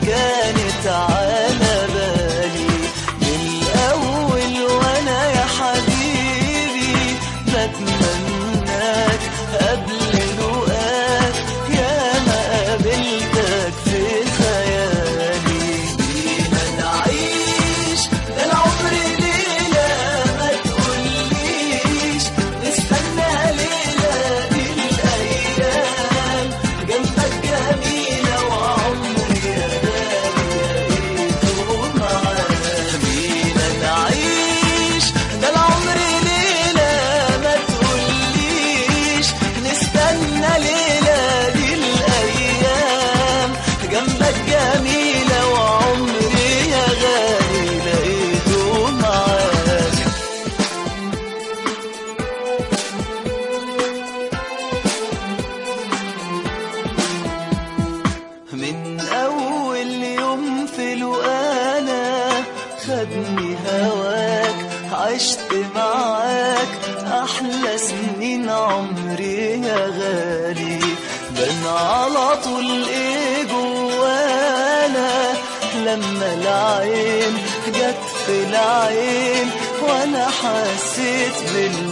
كانت على بالي من الأول وأنا يا حبيبي بتمناك قبل لقاك يا ما قابلتك في خيالي بينا نعيش ده العمر ليلة ما تقوليش نستنى ليلة دي الأيام جنبك جميلة وعمري يا غالي لقيته معاك بينا نعيش ده العمر ليلة ما تقوليش نستنى ليلة دي الأيام جنبك جميلة وعمري يا غالي لقيته معاك من أول يوم في لقانا خدني هواك عشت معاك أحلى سنين عمري يا غالي بان على طول إيه جوانا لما العين جت في العين وأنا حسيت بال